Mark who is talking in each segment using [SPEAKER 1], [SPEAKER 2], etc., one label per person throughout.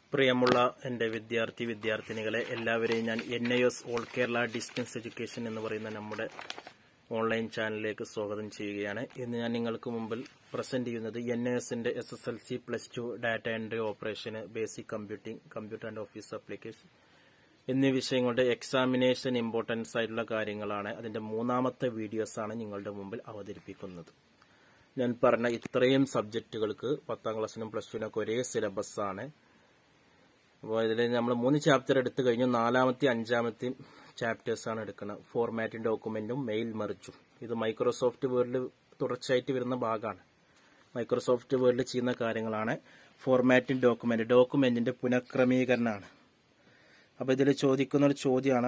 [SPEAKER 1] പ്രിയമുള്ള എൻ്റെ വിദ്യാർത്ഥി വിദ്യാർത്ഥിനികളെ എല്ലാവരെയും ഞാൻ N I S all Kerala distance education എന്ന് പറയുന്ന നമ്മുടെ ഓൺലൈൻ ചാനലിലേക്ക് സ്വാഗതം ചെയ്യുകയാണ് ഇന്ന് ഞാൻ നിങ്ങൾക്ക് മുമ്പിൽ പ്രസന്റ് ചെയ്യുന്നത് എൻ ഐ എസിന്റെ S S L C plus two data entry ഓപ്പറേഷന് basic computing computer and office application എന്നീ വിഷയങ്ങളുടെ എക്സാമിനേഷൻ ഇമ്പോർട്ടൻസ് ആയിട്ടുള്ള കാര്യങ്ങളാണ് അതിന്റെ മൂന്നാമത്തെ വീഡിയോസ് ആണ് നിങ്ങളുടെ മുമ്പിൽ അവതരിപ്പിക്കുന്നത് ഞാൻ പറഞ്ഞ ഇത്രയും സബ്ജക്റ്റുകൾക്ക് പത്താം ക്ലാസ്സിനും പ്ലസ് ടുവിനൊക്കെ ഒരേ സിലബസ് ആണ് അപ്പോൾ ഇതിൽ നമ്മൾ മൂന്ന് ചാപ്റ്റർ എടുത്തു കഴിഞ്ഞു നാലാമത്തെ അഞ്ചാമത്തെയും ചാപ്റ്റേഴ്സ് ആണ് എടുക്കുന്നത് ഫോർമാറ്റും ഡോക്യുമെന്റും മെയിൽ മെറിച്ചും ഇത് മൈക്രോസോഫ്റ്റ് വേർഡിൽ തുടർച്ചയായിട്ട് വരുന്ന ഭാഗമാണ് മൈക്രോസോഫ്റ്റ് വേർഡിൽ ചെയ്യുന്ന കാര്യങ്ങളാണ് ഫോർമാറ്റും ഡോക്യുമെന്റ് ഡോക്യുമെന്റിന്റെ പുനഃക്രമീകരണമാണ് അപ്പോൾ ഇതിൽ ചോദിക്കുന്ന ഒരു ചോദ്യമാണ്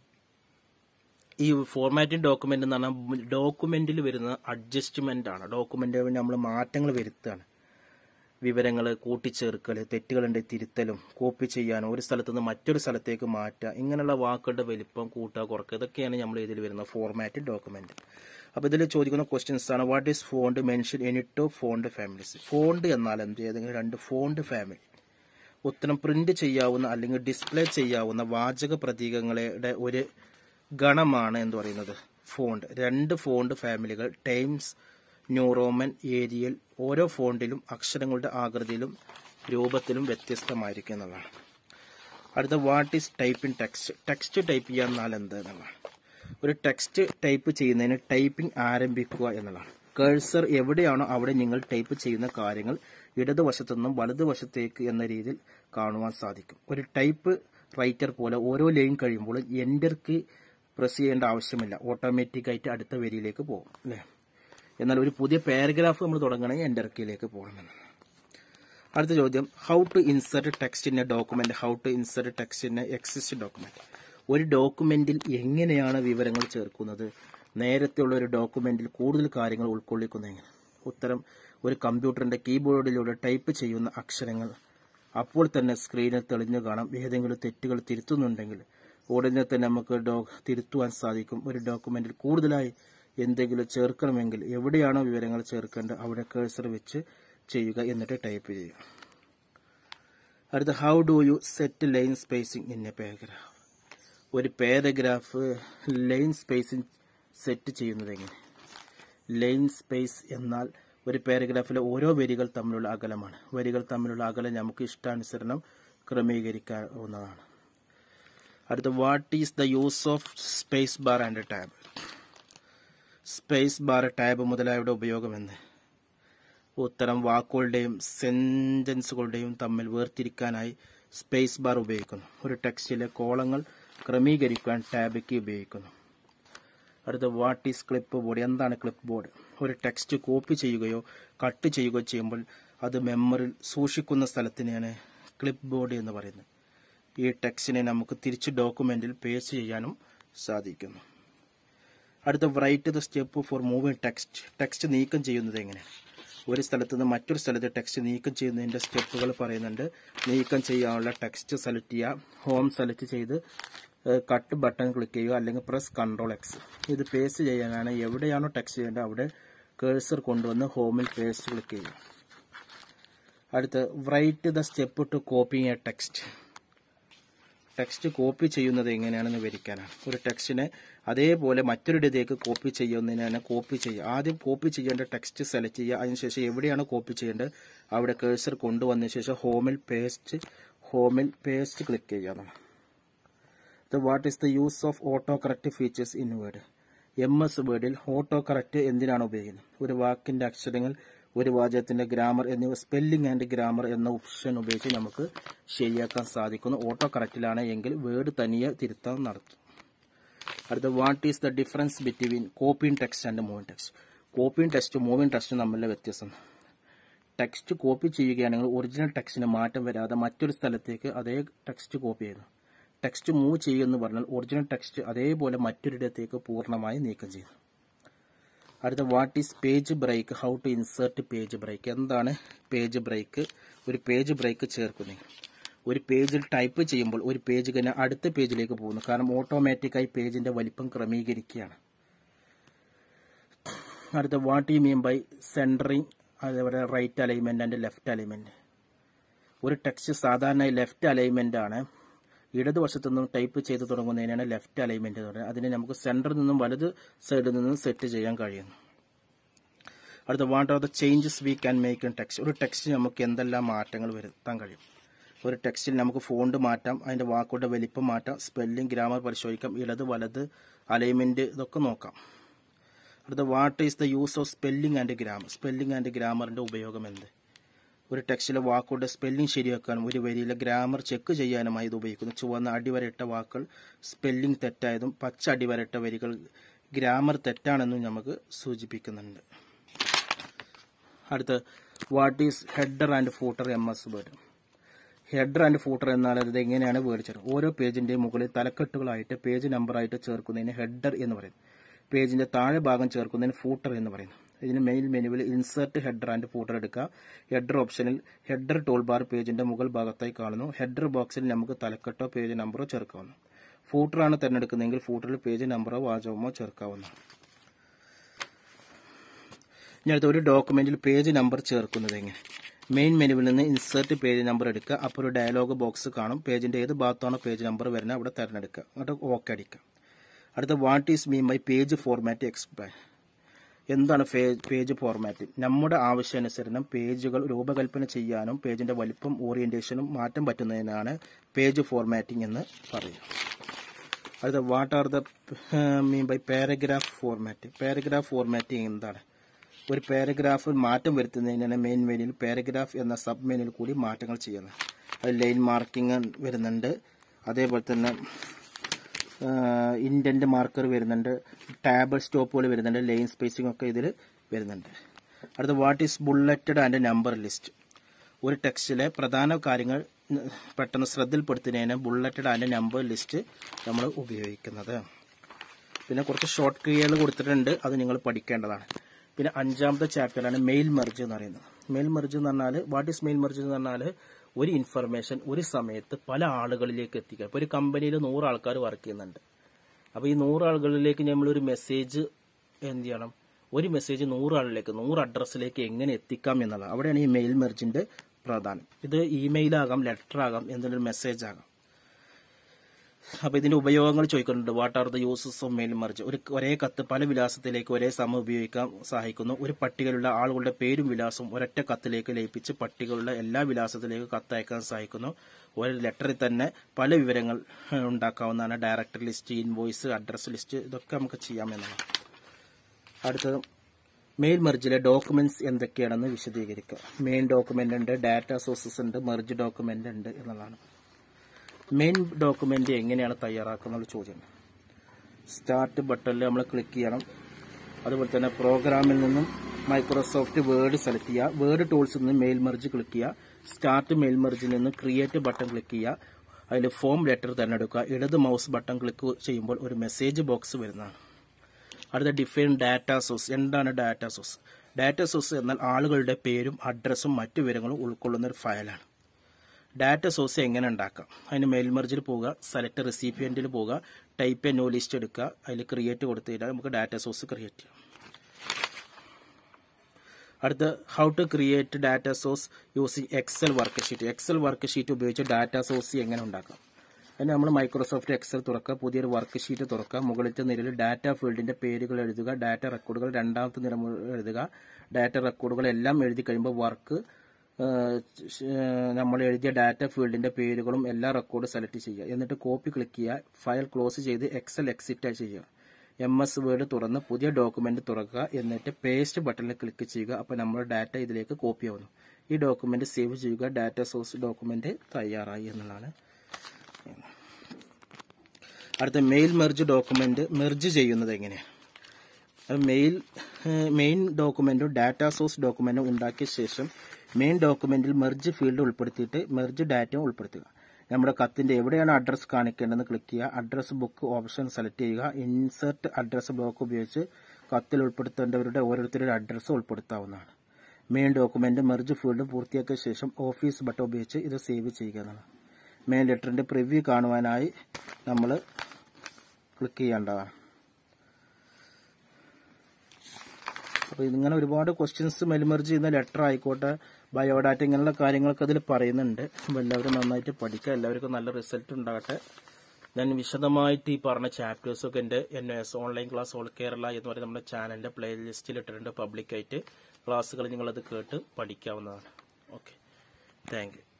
[SPEAKER 1] ഈ ഫോർമാറ്റിംഗ് ഡോക്യുമെന്റ് എന്ന് പറഞ്ഞാൽ ഡോക്യുമെന്റിൽ വരുന്ന അഡ്ജസ്റ്റ്മെന്റ് ആണ് ഡോക്യുമെന്റ് നമ്മൾ മാറ്റങ്ങൾ വരുത്തുകയാണ് വിവരങ്ങൾ കൂട്ടിച്ചേർക്കൽ തെറ്റുകളുണ്ട് തിരുത്തലും കോപ്പി ചെയ്യാനും ഒരു സ്ഥലത്ത് നിന്ന് മറ്റൊരു സ്ഥലത്തേക്ക് മാറ്റുക ഇങ്ങനെയുള്ള വാക്കുകളുടെ വലിപ്പം കൂട്ടുക കുറക്കുക ഇതൊക്കെയാണ് നമ്മൾ ഇതിൽ വരുന്ന ഫോർമാറ്റ് ഡോക്യുമെന്റ് അപ്പോൾ ഇതിൽ ചോദിക്കുന്ന ക്വസ്റ്റ്യൻസ് ആണ് what is font mention any two of font families font എന്നാൽ എന്ത് ഏതെങ്കിലും രണ്ട് ഫോണ്ട് ഫാമിലി ഉത്തരം പ്രിന്റ് ചെയ്യാവുന്ന അല്ലെങ്കിൽ ഡിസ്പ്ലേ ചെയ്യാവുന്ന വാചക പ്രതീകങ്ങളുടെ ഒരു ഗണമാണ് എന്ന് പറയുന്നത് ഫോണ്ട് രണ്ട് ഫോണ്ട് ഫാമിലികൾ ടൈംസ് ന്യൂറോമൻ ഏരിയൽ ഓരോ ഫോണ്ടിലും അക്ഷരങ്ങളുടെ ആകൃതിയിലും രൂപത്തിലും വ്യത്യസ്തമായിരിക്കും എന്നുള്ളതാണ് അടുത്ത what is type in text text type ചെയ്യുക എന്നാൽ എന്ത് എന്നുള്ളതാണ് ഒരു ടെക്സ്റ്റ് ടൈപ്പ് ചെയ്യുന്നതിന് ടൈപ്പിംഗ് ആരംഭിക്കുക എന്നുള്ളതാണ് കേഴ്സർ എവിടെയാണോ അവിടെ നിങ്ങൾ ടൈപ്പ് ചെയ്യുന്ന കാര്യങ്ങൾ ഇടതുവശത്തു നിന്നും വലതുവശത്തേക്ക് എന്ന രീതിയിൽ കാണുവാൻ സാധിക്കും ഒരു ടൈപ്പ് റൈറ്റർ പോലെ ഓരോ ലൈൻ കഴിയുമ്പോൾ എൻ്റർ കീ പ്രസ് ചെയ്യേണ്ട ആവശ്യമില്ല ഓട്ടോമാറ്റിക് ആയിട്ട് അടുത്ത വരിയിലേക്ക് പോകും അല്ലേ എന്നാൽ ഒരു പുതിയ പാരഗ്രാഫ് നമ്മൾ തുടങ്ങണമെങ്കിൽ എൻ്റർ കീയിലേക്ക് പോകണമെന്നാണ് അടുത്ത ചോദ്യം how to insert text in a document how to insert text in a exist document ഒരു ഡോക്യുമെന്റിൽ എങ്ങനെയാണ് വിവരങ്ങൾ ചേർക്കുന്നത് നേരത്തെയുള്ള ഒരു ഡോക്യുമെന്റിൽ കൂടുതൽ കാര്യങ്ങൾ ഉൾക്കൊള്ളിക്കുന്നത് എങ്ങനെ ഉത്തരം ഒരു കമ്പ്യൂട്ടറിന്റെ കീബോർഡിലൂടെ ടൈപ്പ് ചെയ്യുന്ന അക്ഷരങ്ങൾ അപ്പോൾ തന്നെ സ്ക്രീനിൽ തെളിഞ്ഞു കാണാം ഏതെങ്കിലും തെറ്റുകൾ തിരുത്തുന്നുണ്ടെങ്കിൽ ഉടനെ തന്നെ നമുക്ക് ഡോ തിരുത്തുവാൻ സാധിക്കും ഒരു ഡോക്യുമെന്റിൽ കൂടുതലായി എന്തെങ്കിലും ചേർക്കണമെങ്കിൽ എവിടെയാണോ വിവരങ്ങൾ ചേർക്കേണ്ടത് അവിടെ കേഴ്സർ വെച്ച് ചെയ്യുക എന്നിട്ട് ടൈപ്പ് ചെയ്യുക അടുത്ത how do you set line spacing in a paragraph ഒരു പാരഗ്രാഫ് ലൈൻ സ്പേസിംഗ് സെറ്റ് ചെയ്യുന്നത് എങ്ങനെ ലൈൻ സ്പേസ് എന്നാൽ ഒരു പാരഗ്രാഫിലെ ഓരോ വരികൾ തമ്മിലുള്ള അകലമാണ് വരികൾ തമ്മിലുള്ള അകലം നമുക്ക് ഇഷ്ടാനുസരണം ക്രമീകരിക്കാവുന്നതാണ് അടുത്ത what is the use of space bar and tab space bar tab മുതലായവയുടെ ഉപയോഗമെന്ന് ഉത്തരം വാക്കുകളുടെയും സെന്റൻസുകളുടെയും തമ്മിൽ വേർതിരിക്കാനായി സ്പേസ് ബാർ ഉപയോഗിക്കുന്നു ഒരു ടെക്സ്റ്റിലെ കോളങ്ങൾ ക്രമീകരിക്കാൻ ടാബ് കീ ഉപയോഗിക്കുന്നു അടുത്ത വാട്ട് ഈസ് ക്ലിപ്പ് ബോർഡ് എന്താണ് ക്ലിപ്പ് ബോർഡ് ഒരു ടെക്സ്റ്റ് കോപ്പി ചെയ്യുകയോ കട്ട് ചെയ്യുകയോ ചെയ്യുമ്പോൾ അത് മെമ്മറിയിൽ സൂക്ഷിക്കുന്ന സ്ഥലത്തിനെയാണ് ക്ലിപ്പ് ബോർഡ് എന്ന് പറയുന്നത് ഈ ടെക്സ്റ്റിനെ നമുക്ക് തിരിച്ച് ഡോക്യുമെന്റിൽ പേസ്റ്റ് ചെയ്യാനും സാധിക്കുന്നു അടുത്ത write the step for moving text text നീക്കം ചെയ്യുന്നത് എങ്ങനെ ഒരു സ്ഥലത്ത് നിന്ന് മറ്റൊരു സ്ഥലത്ത് ടെക്സ്റ്റ് നീക്കം ചെയ്യുന്നതിന്റെ സ്റ്റെപ്പുകൾ പറയുന്നുണ്ട് നീക്കം ചെയ്യാനുള്ള ടെക്സ്റ്റ് സെലക്ട് ചെയ്യുക ഹോം സെലക്ട് ചെയ്ത് കട്ട് ബട്ടൺ ക്ലിക്ക് ചെയ്യുക അല്ലെങ്കിൽ പ്രസ് കൺട്രോൾ എക്സ് ഇത് പേസ്റ്റ് ചെയ്യാനാണ് എവിടെയാണോ ടെക്സ്റ്റ് ചെയ്യേണ്ടത് അവിടെ കേഴ്സർ കൊണ്ടുവന്ന് ഹോമിൽ പേസ്റ്റ് ക്ലിക്ക് ചെയ്യുക അടുത്ത് write the step to copying a text text copy ചെയ്യുന്നത് എങ്ങനെയാണെന്ന് വിവരിക്കാനാണ് ഒരു ടെക്സ്റ്റിനെ അതേപോലെ മറ്റൊരിടത്തേക്ക് കോപ്പി ചെയ്യുന്നതിനാണ് കോപ്പി ചെയ്യുക ആദ്യം കോപ്പി ചെയ്യേണ്ട ടെക്സ്റ്റ് സെലക്ട് ചെയ്യുക അതിനുശേഷം എവിടെയാണ് കോപ്പി ചെയ്യേണ്ടത് അവിടെ കേഴ്സർ കൊണ്ടുവന്ന ശേഷം ഹോമിൽ പേസ്റ്റ് ഹോമിൽ പേസ്റ്റ് ക്ലിക്ക് ചെയ്യുക the what is the use of auto correct features in word M S വേർഡിൽ ഓട്ടോ കറക്റ്റ് എന്തിനാണ് ഉപയോഗിക്കുന്നത് ഒരു വാക്കിന്റെ അക്ഷരങ്ങൾ ഒരു വാചകത്തിന്റെ ഗ്രാമർ എന്നിവ സ്പെല്ലിംഗ് ആൻഡ് ഗ്രാമർ എന്ന ഓപ്ഷൻ ഉപയോഗിച്ച് നമുക്ക് ശരിയാക്കാൻ സാധിക്കുന്നു ഓട്ടോ കറക്റ്റിലാണ് എങ്കിൽ വേർഡ് തനിയെ തിരുത്താൻ നടത്തും അടുത്ത what is the difference between copying text and moving text copying text moving text തമ്മിലുള്ള വ്യത്യാസം ടെക്സ്റ്റ് കോപ്പി ചെയ്യുകയാണെങ്കിൽ ഒറിജിനൽ ടെക്സ്റ്റിന് മാറ്റം വരാതെ മറ്റൊരു സ്ഥലത്തേക്ക് അതേ ടെക്സ്റ്റ് കോപ്പി ചെയ്യുന്നു ടെക്സ്റ്റ് മൂവ് ചെയ്യുമെന്ന് പറഞ്ഞാൽ ഒറിജിനൽ ടെക്സ്റ്റ് അതേപോലെ മറ്റൊരിടത്തേക്ക് പൂർണ്ണമായി നീക്കം ചെയ്യുന്നു അടുത്ത what is page break how to insert page break എന്താണ് പേജ് ബ്രേക്ക് ഒരു പേജ് ബ്രേക്ക് ചേർക്കുന്നത് ഒരു പേജിൽ ടൈപ്പ് ചെയ്യുമ്പോൾ ഒരു പേജ് തന്നെ അടുത്ത പേജിലേക്ക് പോകുന്നു കാരണം ഓട്ടോമാറ്റിക്കായി പേജിന്റെ വലിപ്പം ക്രമീകരിക്കുകയാണ് അടുത്ത what you mean by centering അതേപോലെ right alignment and left alignment ഒരു ടെക്സ്റ്റ് സാധാരണ ലെഫ്റ്റ് അലൈൻമെന്റ് ആണ് ഇടതുവശത്തു നിന്നും ടൈപ്പ് ചെയ്ത് തുടങ്ങുന്നതിനാണ് ലെഫ്റ്റ് അലൈൻമെന്റ് എന്ന് പറയുന്നത് അതിനെ നമുക്ക് സെന്ററിൽ നിന്നും വലത് സൈഡിൽ നിന്നും സെറ്റ് ചെയ്യാൻ കഴിയുന്നു അടുത്ത what are the changes we can make in text ഒരു ടെക്സ്റ്റ് നമുക്ക് എന്തെല്ലാം മാറ്റങ്ങൾ വരുത്താൻ കഴിയും ഒരു ടെക്സ്റ്റിൽ നമുക്ക് ഫോണ്ട് മാറ്റാം അതിന്റെ വാക്കുകളുടെ വലിപ്പം മാറ്റാം സ്പെല്ലിംഗ് ഗ്രാമർ പരിശോധിക്കാം ഇടത് വലത് അലൈൻമെന്റ് ഇതൊക്കെ നോക്കാം അടുത്ത what is the use of spelling and grammar spelling and ഗ്രാമറിന്റെ ഉപയോഗം എന്ത് ഒരു ടെക്സ്റ്റിലെ വാക്കുകളുടെ സ്പെല്ലിംഗ് ശരിയാക്കാനും ഒരു വരിയിലെ ഗ്രാമർ ചെക്ക് ചെയ്യാനുമായി ഇത് ഉപയോഗിക്കുന്നു ചുവന്ന അടിവരയിട്ട വാക്കുകൾ സ്പെല്ലിംഗ് തെറ്റായതും പച്ച അടിവരയിട്ട വരികൾ ഗ്രാമർ തെറ്റാണെന്നും നമുക്ക് സൂചിപ്പിക്കുന്നുണ്ട് അടുത്ത് what is header and footer M S word header and footer എന്നാൽ ഇത് എങ്ങനെയാണ് വേർതിരിച്ചത് ഓരോ പേജിന്റെ മുകളിൽ തലക്കെട്ടുകളായിട്ട് പേജ് നമ്പറായിട്ട് ചേർക്കുന്നതിന് ഹെഡർ എന്ന് പറയും പേജിന്റെ താഴെ ഭാഗം ചേർക്കുന്നതിന് ഫൂട്ടർ എന്ന് പറയുന്നു ഇതിന് മെയിൻ മെനുവിൽ ഇൻസേർട്ട് ഹെഡർ ആൻഡ് ഫൂട്ടർ എടുക്കുക ഹെഡർ ഓപ്ഷനിൽ ഹെഡർ ടൂൾ ബാർ പേജിന്റെ മുകൾ ഭാഗത്തായി കാണുന്നു ഹെഡർ ബോക്സിൽ നമുക്ക് തലക്കെട്ടോ പേജ് നമ്പറോ ചേർക്കാവുന്നു ഫൂട്ടറാണ് തിരഞ്ഞെടുക്കുന്നതെങ്കിൽ ഫൂട്ടറിൽ പേജ് നമ്പറോ വാചകമോ ചേർക്കാവുന്നു ഇനി അടുത്ത ഒരു ഡോക്യുമെന്റിൽ പേജ് നമ്പർ ചേർക്കുന്നത് എങ്ങനെ മെയിൻ മെനുവിൽ നിന്ന് ഇൻസേർട്ട് പേജ് നമ്പർ എടുക്കുക അപ്പോൾ ഒരു ഡയലോഗ് ബോക്സ് കാണും പേജിന്റെ ഏത് ഭാഗത്താണോ പേജ് നമ്പർ വരുന്നത് അവിടെ തിരഞ്ഞെടുക്കുക എന്നിട്ട് ഓക്കെ അടിക്കുക അടുത്ത what is mean by page format explain എന്താണ് പേജ് ഫോർമാറ്റ് നമ്മുടെ ആവശ്യാനുസരണം പേജുകൾ രൂപകൽപ്പന ചെയ്യാനും പേജിന്റെ വലിപ്പം ഓറിയന്റേഷനും മാറ്റം പറ്റുന്നതിനാണ് പേജ് ഫോർമാറ്റിംഗ് എന്ന് പറയുക അടുത്ത what are the mean by paragraph format paragraph formatting എന്താണ് ഒരു പാരഗ്രാഫിൽ മാറ്റം വരുത്തുന്നതിനാണ് മെയിൻ മെനുവിൽ പാരഗ്രാഫ് എന്ന സബ് മെനുവിൽ കൂടി മാറ്റങ്ങൾ ചെയ്യുന്നത് അത് ലൈൻ മാർക്കിംഗ് വരുന്നുണ്ട് അതേപോലെ തന്നെ ഇൻഡന്റ് മാർക്കർ വരുന്നുണ്ട് ടാബ് സ്റ്റോപ്പുകൾ വരുന്നുണ്ട് ലൈൻ സ്പേസിംഗ് ഒക്കെ ഇതിൽ വരുന്നുണ്ട് അടുത്ത what is bulleted and number list ഒരു ടെക്സ്റ്റിലെ പ്രധാന കാര്യങ്ങൾ പെട്ടെന്ന് ശ്രദ്ധയിൽപ്പെടുത്തുന്നതിന് ബുള്ളറ്റഡ് ആൻഡ് നമ്പർ ലിസ്റ്റ് നമ്മൾ ഉപയോഗിക്കുന്നത് പിന്നെ കുറച്ച് ഷോർട്ട് ക്രിയകൾ കൊടുത്തിട്ടുണ്ട് അത് നിങ്ങൾ പഠിക്കേണ്ടതാണ് പിന്നെ അഞ്ചാമത്തെ ചാപ്റ്ററാണ് മെയിൽ മെർജ് എന്ന് പറയുന്നത് മെയിൽ മെർജ് എന്ന് പറഞ്ഞാൽ വാട്ട് ഈസ് മെയിൽ മെർജ് എന്ന് പറഞ്ഞാൽ ഒരു ഇൻഫർമേഷൻ ഒരു സമയത്ത് പല ആളുകളിലേക്ക് എത്തിക്കുക ഇപ്പോൾ ഒരു കമ്പനിയിൽ നൂറ് ആൾക്കാർ വർക്ക് ചെയ്യുന്നുണ്ട് അപ്പോൾ ഈ നൂറ് ആളുകളിലേക്ക് നമ്മൾ ഒരു മെസ്സേജ് എന്ത് ചെയ്യണം ഒരു മെസ്സേജ് നൂറ് ആളിലേക്ക് നൂറ് അഡ്രസ്സിലേക്ക് എങ്ങനെ എത്തിക്കാം എന്നുള്ളത് അവിടെയാണ് ഈ മെയിൽ മെർജിന്റെ പ്രാധാന്യം ഇത് ഇമെയിൽ ആകാം ലെറ്റർ ആകാം എന്തെങ്കിലും മെസ്സേജ് ആകാം അപ്പൊ ഇതിന്റെ ഉപയോഗങ്ങൾ ചോദിക്കുന്നുണ്ട് what are the uses of mail merge ഒരു ഒരേ കത്ത് പല വിലാസത്തിലേക്ക് ഒരേ സമയം ഉപയോഗിക്കാൻ സഹായിക്കുന്നു ഒരു പട്ടികയിലുള്ള ആളുകളുടെ പേരും വിലാസവും ഒരൊറ്റ കത്തിലേക്ക് ലയിപ്പിച്ച് പട്ടികയിലുള്ള എല്ലാ വിലാസത്തിലേക്ക് കത്ത് അയക്കാൻ സഹായിക്കുന്നു ഒരു ലെറ്ററിൽ തന്നെ പല വിവരങ്ങൾ ഉണ്ടാക്കാവുന്നതാണ് director list invoice address list ഇതൊക്കെ നമുക്ക് ചെയ്യാമെന്നാണ് അടുത്തത് മെയിൽ മെർജിലെ ഡോക്യുമെന്റ്സ് എന്തൊക്കെയാണെന്ന് വിശദീകരിക്കുക മെയിൻ ഡോക്യുമെന്റ് ഉണ്ട് ഡാറ്റ സോഴ്സസ് ഉണ്ട് മെർജ് ഡോക്യുമെന്റ് ഉണ്ട് എന്നുള്ളതാണ് മെയിൻ ഡോക്യുമെന്റ് എങ്ങനെയാണ് തയ്യാറാക്കുന്ന ചോദ്യം സ്റ്റാർട്ട് ബട്ടണിൽ നമ്മൾ ക്ലിക്ക് ചെയ്യണം അതുപോലെ തന്നെ പ്രോഗ്രാമിൽ നിന്നും മൈക്രോസോഫ്റ്റ് വേർഡ് സെലക്ട് ചെയ്യുക വേർഡ് ടൂൾസിൽ നിന്ന് മെയിൽ മെർജ് ക്ലിക്ക് ചെയ്യുക സ്റ്റാർട്ട് മെയിൽ മെർജിൽ നിന്ന് ക്രിയേറ്റ് ബട്ടൺ ക്ലിക്ക് ചെയ്യുക അതിൽ ഫോം ലെറ്റർ തിരഞ്ഞെടുക്കുക ഇടത് മൗസ് ബട്ടൺ ക്ലിക്ക് ചെയ്യുമ്പോൾ ഒരു മെസ്സേജ് ബോക്സ് വരുന്നതാണ് അടുത്ത ഡിഫൈൻ ഡാറ്റ സോഴ്സ് എന്താണ് ഡാറ്റ സോഴ്സ് ഡാറ്റ സോഴ്സ് എന്നാൽ ആളുകളുടെ പേരും അഡ്രസ്സും മറ്റു വിവരങ്ങളും ഉൾക്കൊള്ളുന്ന ഒരു ഫയലാണ് ഡാറ്റ സോഴ്സ് എങ്ങനെ ഉണ്ടാക്കാം അതിന് മെയിൽ മെർജിൽ പോവുക സെലക്ട് റെസിപ്പിയന്റിൽ പോവുക ടൈപ്പ് എ ന്യൂ ലിസ്റ്റ് എടുക്കുക അതിൽ ക്രിയേറ്റ് കൊടുത്തു കഴിഞ്ഞാൽ നമുക്ക് ഡാറ്റ സോഴ്സ് ക്രിയേറ്റ് ചെയ്യാം അടുത്ത how to create data source using Excel worksheet Excel worksheet ഉപയോഗിച്ച് ഡാറ്റ സോഴ്സ് എങ്ങനെ ഉണ്ടാക്കാം അതിന് നമ്മൾ മൈക്രോസോഫ്റ്റ് എക്സൽ തുറക്കുക പുതിയൊരു വർക്ക് ഷീറ്റ് തുറക്കുക മുകളിലത്തെ നിരയിൽ ഡാറ്റ ഫീൽഡിന്റെ പേരുകൾ എഴുതുക ഡാറ്റ റെക്കോർഡുകൾ രണ്ടാമത്തെ നിര എഴുതുക ഡാറ്റ റെക്കോർഡുകൾ എല്ലാം എഴുതി കഴിയുമ്പോൾ വർക്ക് നമ്മൾ എഴുതിയ ഡാറ്റ ഫീൽഡിന്റെ പേരുകളും എല്ലാ റെക്കോർഡ് സെലക്ട് ചെയ്യുക എന്നിട്ട് കോപ്പി ക്ലിക്ക് ചെയ്യുക ഫയൽ ക്ലോസ് ചെയ്ത് എക്സൽ എക്സിറ്റ് ചെയ്യുക എം എസ് വേർഡ് തുറന്ന് പുതിയ ഡോക്യുമെന്റ് തുറക്കുക എന്നിട്ട് പേസ്റ്റ് ബട്ടണിൽ ക്ലിക്ക് ചെയ്യുക അപ്പോൾ നമ്മുടെ ഡാറ്റ ഇതിലേക്ക് കോപ്പി ആവുന്നു ഈ ഡോക്യുമെന്റ് സേവ് ചെയ്യുക ഡാറ്റ സോഴ്സ് ഡോക്യുമെന്റ് തയ്യാറായി എന്നുള്ളതാണ് അടുത്ത മെയിൽ മെർജ് ഡോക്യുമെന്റ് മെർജ് ചെയ്യുന്നത് എങ്ങനെയാണ് മെയിൽ മെയിൻ ഡോക്യുമെന്റും ഡാറ്റ സോഴ്സ് ഡോക്യുമെന്റും ഉണ്ടാക്കിയ ശേഷം മെയിൻ ഡോക്യുമെന്റിൽ മെർജ് ഫീൽഡ് ഉൾപ്പെടുത്തിയിട്ട് മെർജ് ഡാറ്റയും ഉൾപ്പെടുത്തുക നമ്മുടെ കത്തിന്റെ എവിടെയാണ് അഡ്രസ് കാണിക്കേണ്ടതെന്ന് ക്ലിക്ക് ചെയ്യുക അഡ്രസ് ബുക്ക് ഓപ്ഷൻ സെലക്ട് ചെയ്യുക ഇൻസെർട്ട് അഡ്രസ് ബ്ലോക്ക് ഉപയോഗിച്ച് കത്തിൽ ഉൾപ്പെടുത്തേണ്ടവരുടെ ഓരോരുത്തരുടെ അഡ്രസ്സ് ഉൾപ്പെടുത്താവുന്നതാണ് മെയിൻ ഡോക്യുമെന്റ് മെർജ് ഫീൽഡ് പൂർത്തിയാക്കിയ ശേഷം ഓഫീസ് ബട്ടൺ ഉപയോഗിച്ച് ഇത് സേവ് ചെയ്യുക എന്നാണ് മെയിൻ ലെറ്ററിന്റെ പ്രിവ്യൂ കാണുവാനായി നമ്മൾ ക്ലിക്ക് ചെയ്യേണ്ടതാണ് അപ്പോൾ ഇതിങ്ങനെ ഒരുപാട് ക്വസ്റ്റ്യൻസ് മെലിമർജ് ചെയ്യുന്ന ലെറ്റർ ആയിക്കോട്ടെ ബയോഡാറ്റ ഇങ്ങനെയുള്ള കാര്യങ്ങളൊക്കെ അതിൽ പറയുന്നുണ്ട് അപ്പോൾ എല്ലാവരും നന്നായിട്ട് പഠിക്കുക എല്ലാവർക്കും നല്ല റിസൾട്ട് ഉണ്ടാകട്ടെ ഞാൻ വിശദമായിട്ട് ഈ പറഞ്ഞ ചാപ്റ്റേഴ്സൊക്കെ എൻ്റെ N S online class all Kerala എന്ന് പറയുന്ന നമ്മുടെ ചാനലിൻ്റെ പ്ലേ ലിസ്റ്റിൽ ഇട്ടിട്ടുണ്ട് പബ്ലിക്കായിട്ട് ക്ലാസ്സുകൾ നിങ്ങളത് കേട്ട് പഠിക്കാവുന്നതാണ് ഓക്കെ താങ്ക് യു